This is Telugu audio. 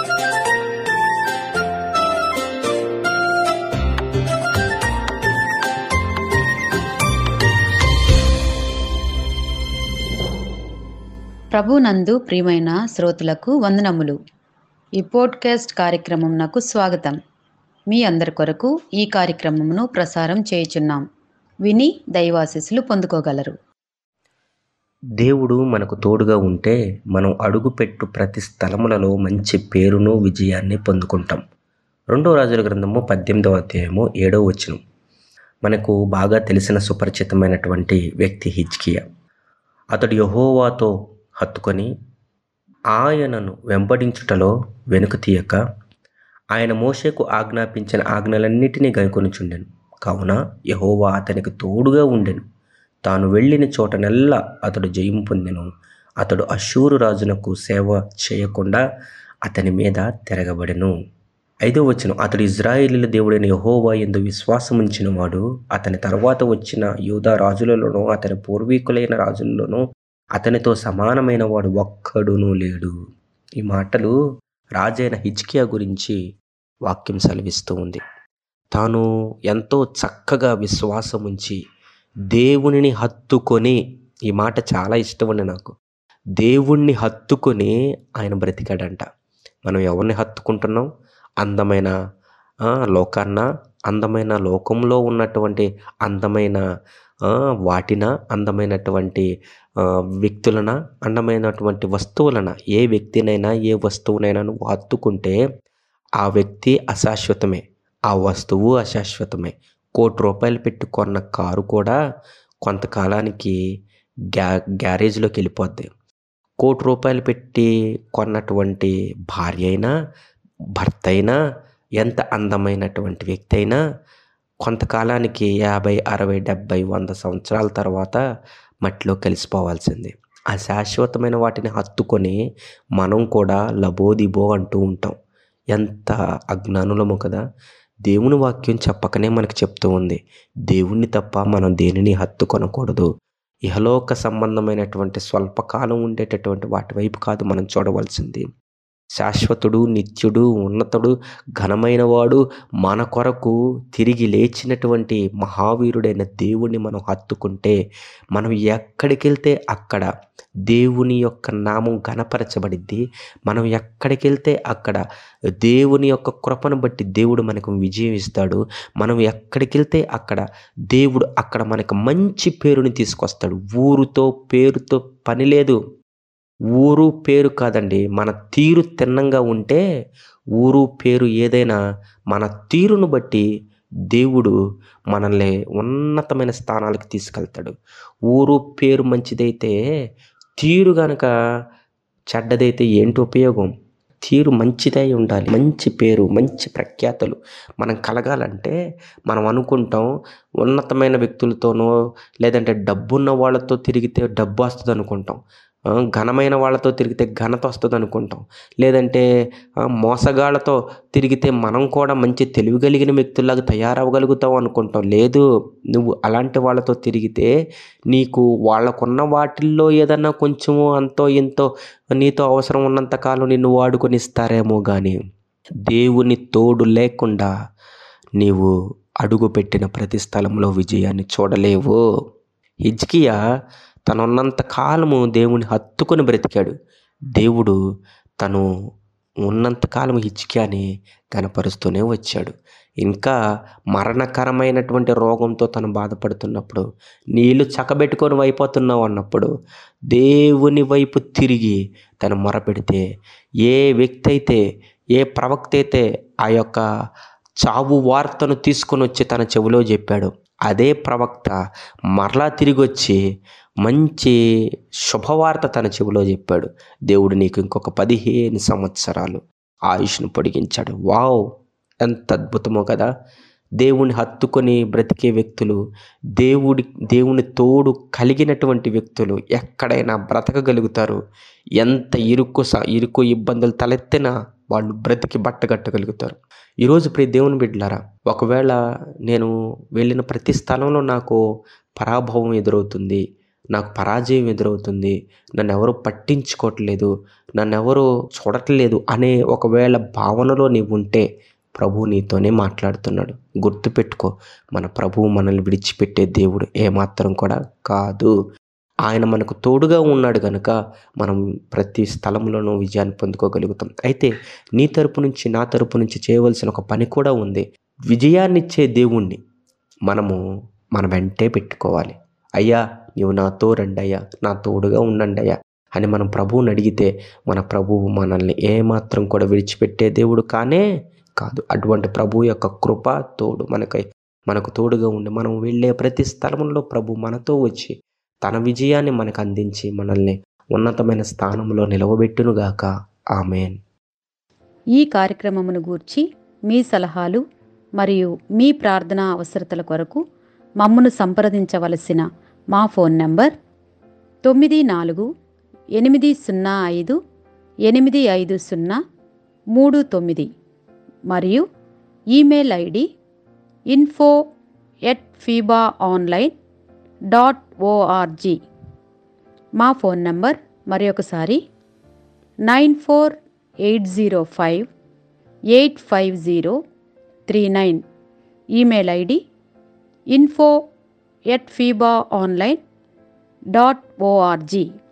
ప్రభునందు ప్రియమైన శ్రోతలకు వందనములు ఈ పోడ్కాస్ట్ కార్యక్రమం నాకు స్వాగతం మీ అందరి కొరకు ఈ కార్యక్రమమును ప్రసారం చేయుచున్నాం విని దైవాశీస్సులు పొందుకోగలరు దేవుడు మనకు తోడుగా ఉంటే మనం అడుగుపెట్టు ప్రతి స్థలములలో మంచి పేరును విజయాన్ని పొందుకుంటాం రెండో రాజుల గ్రంథము పద్దెనిమిదవ అధ్యాయము ఏడవ వచనం మనకు బాగా తెలిసిన సుపరిచితమైనటువంటి వ్యక్తి హిజ్కియా అతడు యహోవాతో హత్తుకొని ఆయనను వెంబడించుటలో వెనుక తీయక ఆయన మోషేకు ఆజ్ఞాపించిన ఆజ్ఞలన్నిటినీ గైకొనుచుండెను కావున యహోవా అతనికి తోడుగా ఉండెను తాను వెళ్ళిన చోటనెల్లా అతడు జయం పొందెను అతడు అశూరు రాజునకు సేవ చేయకుండా అతని మీద తిరగబడెను ఐదో వచనం అతడు ఇజ్రాయేలీల దేవుడైన యహోవా ఎందు విశ్వాసముంచిన వాడు అతని తర్వాత వచ్చిన యూదా రాజులలోనూ అతని పూర్వీకులైన రాజుల్లోనూ అతనితో సమానమైన వాడు ఒక్కడునూ లేడు ఈ మాటలు రాజైన హిజ్కియా గురించి వాక్యం సెలవిస్తూ ఉంది తాను ఎంతో చక్కగా విశ్వాసం ఉంచి దేవునిని హత్తుకొని ఈ మాట చాలా ఇష్టమండి నాకు దేవుణ్ణి హత్తుకొని ఆయన బ్రతికాడంట మనం ఎవరిని హత్తుకుంటున్నాం అందమైన ఆ, లోకాన్న అందమైన లోకంలో ఉన్నటువంటి అందమైన ఆ, వాటిన అందమైనటువంటి ఆ, వ్యక్తులన అందమైనటువంటి వస్తువులన ఏ వ్యక్తినైనా ఏ వస్తువునైనా నువ్వు హత్తుకుంటే ఆ వ్యక్తి అశాశ్వతమే ఆ వస్తువు అశాశ్వతమే కోటి రూపాయలు పెట్టి కొన్న కారు కూడా కొంతకాలానికి గ్యా గ్యారేజ్లోకి వెళ్ళిపోద్ది కోటి రూపాయలు పెట్టి కొన్నటువంటి భార్య అయినా భర్త అయినా ఎంత అందమైనటువంటి వ్యక్తి అయినా కొంతకాలానికి యాభై అరవై డెబ్భై వంద సంవత్సరాల తర్వాత మట్టిలో కలిసిపోవాల్సిందే ఆ శాశ్వతమైన వాటిని హత్తుకొని మనం కూడా లబోదిబో అంటూ ఉంటాం ఎంత అజ్ఞానులము కదా దేవుని వాక్యం చెప్పకనే మనకు చెప్తూ ఉంది దేవుణ్ణి తప్ప మనం దేనిని హత్తుకొనకూడదు ఇహలోక సంబంధమైనటువంటి స్వల్పకాలం ఉండేటటువంటి వాటి వైపు కాదు మనం చూడవలసింది శాశ్వతుడు నిత్యుడు ఉన్నతుడు ఘనమైన వాడు మన కొరకు తిరిగి లేచినటువంటి మహావీరుడైన దేవుణ్ణి మనం హత్తుకుంటే మనం ఎక్కడికి వెళ్తే అక్కడ దేవుని యొక్క నామం ఘనపరచబడిద్ది మనం ఎక్కడికి వెళ్తే అక్కడ దేవుని యొక్క కృపను బట్టి దేవుడు మనకు విజయం ఇస్తాడు మనం ఎక్కడికి వెళ్తే అక్కడ దేవుడు అక్కడ మనకు మంచి పేరుని తీసుకొస్తాడు ఊరుతో పేరుతో పని లేదు ఊరు పేరు కాదండి మన తీరు తిన్నంగా ఉంటే ఊరు పేరు ఏదైనా మన తీరును బట్టి దేవుడు మనల్ని ఉన్నతమైన స్థానాలకు తీసుకెళ్తాడు ఊరు పేరు మంచిదైతే తీరు గనక చెడ్డదైతే ఏంటి ఉపయోగం తీరు మంచిదై ఉండాలి మంచి పేరు మంచి ప్రఖ్యాతలు మనం కలగాలంటే మనం అనుకుంటాం ఉన్నతమైన వ్యక్తులతోనో లేదంటే డబ్బున్న వాళ్ళతో తిరిగితే డబ్బు వస్తుంది అనుకుంటాం ఆ, ఘనమైన వాళ్ళతో తిరిగితే ఘనత వస్తుంది అనుకుంటాం లేదంటే ఆ, మోసగాళ్ళతో తిరిగితే మనం కూడా మంచి తెలివి కలిగిన వ్యక్తుల్లాగా తయారవ్వగలుగుతాం అనుకుంటాం లేదు నువ్వు అలాంటి వాళ్ళతో తిరిగితే నీకు వాళ్ళకున్న వాటిల్లో ఏదన్నా కొంచెము అంతో ఇంతో నీతో అవసరం ఉన్నంత కాలం నిన్ను వాడుకొని ఇస్తారేమో కానీ దేవుని తోడు లేకుండా నీవు అడుగుపెట్టిన ప్రతి స్థలంలో విజయాన్ని చూడలేవు హిజ్కియా తనున్నంత కాలము దేవుని హత్తుకొని బ్రతికాడు దేవుడు తను ఉన్నంత కాలం హిజ్కియాని కనపరుస్తూనే వచ్చాడు ఇంకా మరణకరమైనటువంటి రోగంతో తను బాధపడుతున్నప్పుడు నీళ్ళు చక్కబెట్టుకొని అయిపోతున్నావు అన్నప్పుడు దేవుని వైపు తిరిగి తను మొరపెడితే ఏ వ్యక్తి అయితే ఏ ప్రవక్త అయితే ఆ యొక్క చావు వార్తను తీసుకొని వచ్చి తన చెవిలో చెప్పాడు అదే ప్రవక్త మరలా తిరిగి వచ్చి మంచి శుభవార్త తన చెవిలో చెప్పాడు దేవుడు నీకు ఇంకొక పదిహేను సంవత్సరాలు ఆయుష్ను పొడిగించాడు వావ్ ఎంత అద్భుతమో కదా దేవుని హత్తుకొని బ్రతికే వ్యక్తులు దేవుడి దేవుని తోడు కలిగినటువంటి వ్యక్తులు ఎక్కడైనా బ్రతకగలుగుతారు ఎంత ఇరుకు స ఇరుకు ఇబ్బందులు తలెత్తినా వాళ్ళు బ్రతికి బట్టగట్టగలుగుతారు ఈరోజు ప్రియ దేవుని బిడ్డలారా ఒకవేళ నేను వెళ్ళిన ప్రతి స్థలంలో నాకు పరాభవం ఎదురవుతుంది నాకు పరాజయం ఎదురవుతుంది నన్ను ఎవరు పట్టించుకోవట్లేదు నన్ను ఎవరు చూడట్లేదు అనే ఒకవేళ భావనలో నీవు ఉంటే ప్రభు నీతోనే మాట్లాడుతున్నాడు గుర్తుపెట్టుకో మన ప్రభువు మనల్ని విడిచిపెట్టే దేవుడు ఏమాత్రం కూడా కాదు ఆయన మనకు తోడుగా ఉన్నాడు కనుక మనం ప్రతి స్థలంలోనూ విజయాన్ని పొందుకోగలుగుతాం అయితే నీ తరపు నుంచి నా తరపు నుంచి చేయవలసిన ఒక పని కూడా ఉంది విజయాన్నిచ్చే దేవుణ్ణి మనము మన వెంటే పెట్టుకోవాలి అయ్యా నీవు నాతో రండి అయ్యా నా తోడుగా ఉండండి అయ్యా అని మనం ప్రభువుని అడిగితే మన ప్రభువు మనల్ని ఏమాత్రం కూడా విడిచిపెట్టే దేవుడు కానే కాదు అటువంటి ప్రభు యొక్క కృప తోడు మనకై మనకు తోడుగా ఉండి మనం వెళ్ళే ప్రతి స్థలంలో ప్రభు మనతో వచ్చి తన విజయాన్ని మనకు అందించి మనల్ని ఉన్నతమైన స్థానంలో నిలవబెట్టునుగాక ఆమెన్ ఈ కార్యక్రమమును గూర్చి మీ సలహాలు మరియు మీ ప్రార్థనా అవసరతల కొరకు మమ్మను సంప్రదించవలసిన మా ఫోన్ నంబర్ తొమ్మిది నాలుగు ఎనిమిది సున్నా ఐదు ఎనిమిది ఐదు సున్నా మూడు తొమ్మిది మరియు email ID info at FEBA online dot org మా ఫోన్ నంబర్ మరి ఒకసారి nine four eight zero five eight five zero three nine email ID info at FEBA online dot ORG